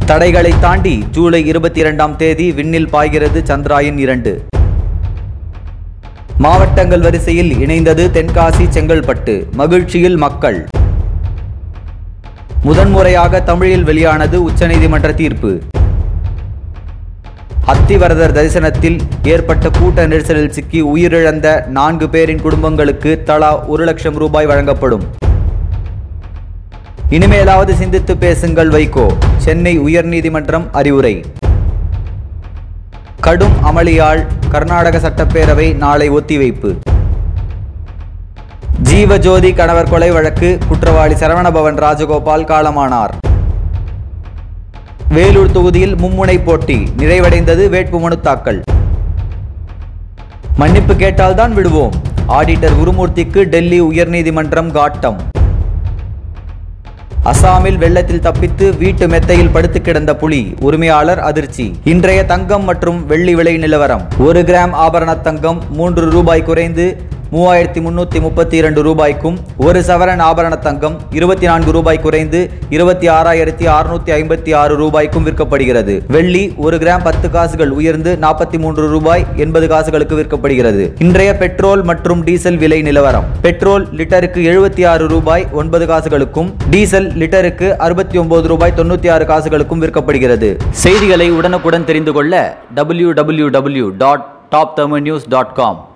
தடைகளை தாண்டி ஜூலை இருபத்தி இரண்டாம் தேதி விண்ணில் பாய்கிறது சந்திராயன் இரண்டு மாவட்டங்கள் வரிசையில் இணைந்தது தென்காசி செங்கல்பட்டு மகிழ்ச்சியில் மக்கள் முதன்முறையாக தமிழில் வெளியானது உச்சநீதிமன்ற தீர்ப்பு அத்திவரதர் தரிசனத்தில் ஏற்பட்ட கூட்ட நெரிசலில் சிக்கி உயிரிழந்த நான்கு பேரின் குடும்பங்களுக்கு தலா ஒரு லட்சம் ரூபாய் வழங்கப்படும் இனிமேலாவது சிந்தித்து பேசுங்கள் வைகோ சென்னை உயர்நீதிமன்றம் அறிவுரை கடும் அமளியால் கர்நாடக சட்டப்பேரவை நாளை ஒத்திவைப்பு ஜீவஜோதி கணவர் கொலை வழக்கு குற்றவாளி சரவணபவன் ராஜகோபால் காலமானார் வேலூர் தொகுதியில் மும்முனை போட்டி நிறைவடைந்தது வேட்புமனு தாக்கல் மன்னிப்பு கேட்டால்தான் விடுவோம் ஆடிட்டர் குருமூர்த்திக்கு டெல்லி உயர்நீதிமன்றம் காட்டம் அசாமில் வெள்ளத்தில் தப்பித்து வீட்டு மெத்தையில் படுத்து கிடந்த புலி உரிமையாளர் அதிர்ச்சி இன்றைய தங்கம் மற்றும் வெள்ளி விலை நிலவரம் ஒரு கிராம் ஆபரண தங்கம் மூன்று ரூபாய் குறைந்து மூவாயிரத்தி முன்னூற்றி முப்பத்தி இரண்டு ரூபாய்க்கும் ஒரு சவரன் ஆபரண தங்கம் இருபத்தி நான்கு ரூபாய் குறைந்து இருபத்தி ஆறாயிரத்தி அறுநூத்தி ஐம்பத்தி ஆறு ரூபாய்க்கும் விற்கப்படுகிறது வெள்ளி ஒரு கிராம் பத்து காசுகள் உயர்ந்து நாற்பத்தி மூன்று ரூபாய் எண்பது காசுகளுக்கு விற்கப்படுகிறது இன்றைய பெட்ரோல் மற்றும் டீசல் விலை நிலவரம் பெட்ரோல் லிட்டருக்கு எழுபத்தி ஆறு ரூபாய் ஒன்பது காசுகளுக்கும் டீசல் லிட்டருக்கு அறுபத்தி ஒன்பது ரூபாய் தொண்ணூத்தி ஆறு காசுகளுக்கும் விற்கப்படுகிறது செய்திகளை உடனுக்குடன் தெரிந்து கொள்ள W W W dot top Tamil news dot com